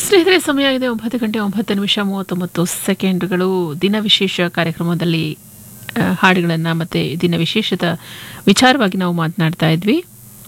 ಸ್ನೇಹಿತರೆ ಸಮಯ ಇದೆ ಒಂಬತ್ತು ಗಂಟೆ ಒಂಬತ್ತು ನಿಮಿಷ ಮೂವತ್ತೊಂಬತ್ತು ಸೆಕೆಂಡ್ಗಳು ದಿನ ವಿಶೇಷ ಕಾರ್ಯಕ್ರಮದಲ್ಲಿ ಆ, ಹಾಡುಗಳನ್ನು ಮತ್ತು ದಿನ ವಿಶೇಷದ ವಿಚಾರವಾಗಿ ನಾವು ಮಾತನಾಡ್ತಾ ಇದ್ವಿ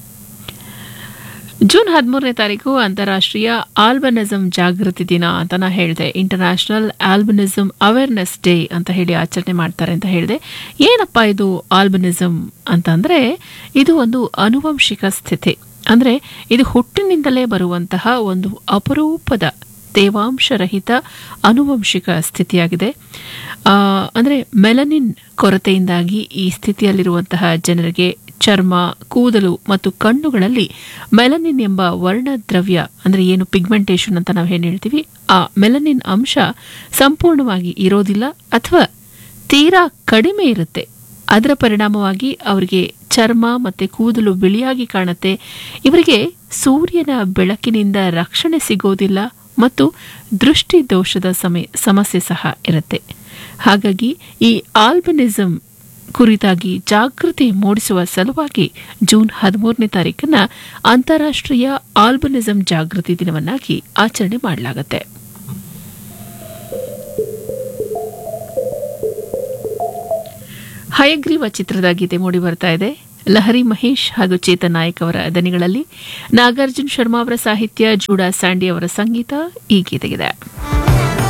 ಜೂನ್ ಹದಿಮೂರನೇ ತಾರೀಕು ಅಂತಾರಾಷ್ಟ್ರೀಯ ಆಲ್ಬನಿಸಂ ಜಾಗೃತಿ ದಿನ ಅಂತ ನಾ ಹೇಳಿದೆ ಇಂಟರ್ನ್ಯಾಷನಲ್ ಆಲ್ಬನಿಸಂ ಅವೇರ್ನೆಸ್ ಡೇ ಅಂತ ಹೇಳಿ ಆಚರಣೆ ಮಾಡ್ತಾರೆ ಅಂತ ಹೇಳಿದೆ ಏನಪ್ಪ ಇದು ಆಲ್ಬನಿಸಂ ಅಂತಂದ್ರೆ ಇದು ಒಂದು ಅನುವಂಶಿಕ ಸ್ಥಿತಿ ಅಂದ್ರೆ ಇದು ಹುಟ್ಟಿನಿಂದಲೇ ಬರುವಂತಹ ಒಂದು ಅಪರೂಪದ ತೇವಾಂಶರಹಿತ ಅನುವಂಶಿಕ ಸ್ಥಿತಿಯಾಗಿದೆ ಆ, ಅಂದ್ರೆ ಮೆಲನಿನ್ ಕೊರತೆಯಿಂದಾಗಿ ಈ ಸ್ಥಿತಿಯಲ್ಲಿರುವಂತಹ ಜನರಿಗೆ ಚರ್ಮ ಕೂದಲು ಮತ್ತು ಕಣ್ಣುಗಳಲ್ಲಿ ಮೆಲನಿನ್ ಎಂಬ ವರ್ಣದ್ರವ್ಯ ಅಂದ್ರೆ ಏನು ಪಿಗ್ಮೆಂಟೇಷನ್ ಅಂತ ನಾವು ಏನು ಹೇಳ್ತೀವಿ ಆ ಮೆಲನಿನ್ ಅಂಶ ಸಂಪೂರ್ಣವಾಗಿ ಇರೋದಿಲ್ಲ ಅಥವಾ ತೀರಾ ಕಡಿಮೆ ಇರುತ್ತೆ ಅದರ ಪರಿಣಾಮವಾಗಿ ಅವರಿಗೆ ಚರ್ಮ ಮತ್ತೆ ಕೂದಲು ಬಿಳಿಯಾಗಿ ಕಾಣುತ್ತೆ ಇವರಿಗೆ ಸೂರ್ಯನ ಬೆಳಕಿನಿಂದ ರಕ್ಷಣೆ ಸಿಗೋದಿಲ್ಲ ಮತ್ತು ದೃಷ್ಟಿ ದೋಷದ ಸಮಯ ಸಮಸ್ಯೆ ಸಹ ಇರುತ್ತೆ ಹಾಗಾಗಿ ಈ ಆಲ್ಬನಿಸಂ ಕುರಿತಾಗಿ ಜಾಗೃತಿ ಮೂಡಿಸುವ ಸಲುವಾಗಿ ಜೂನ್ ಹದಿಮೂರನೇ ತಾರೀಕನ್ನ ಅಂತಾರಾಷ್ಟ್ರೀಯ ಆಲ್ಬನಿಸಂ ಜಾಗೃತಿ ದಿನವನ್ನಾಗಿ ಆಚರಣೆ ಮಾಡಲಾಗುತ್ತೆ ಹಯಗ್ರೀವ ಚಿತ್ರದ ಗೀತೆ ಮೂಡಿ ಬರ್ತಾ ಇದೆ ಲಹರಿ ಮಹೇಶ್ ಹಾಗೂ ಚೇತನ್ ನಾಯಕ್ ಅವರ ದನಿಗಳಲ್ಲಿ ನಾಗಾರ್ಜುನ್ ಶರ್ಮಾ ಅವರ ಸಾಹಿತ್ಯ ಜೂಡಾ ಸ್ಯಾಂಡಿ ಅವರ ಸಂಗೀತ ಈ ಗೀತೆಗಿದೆ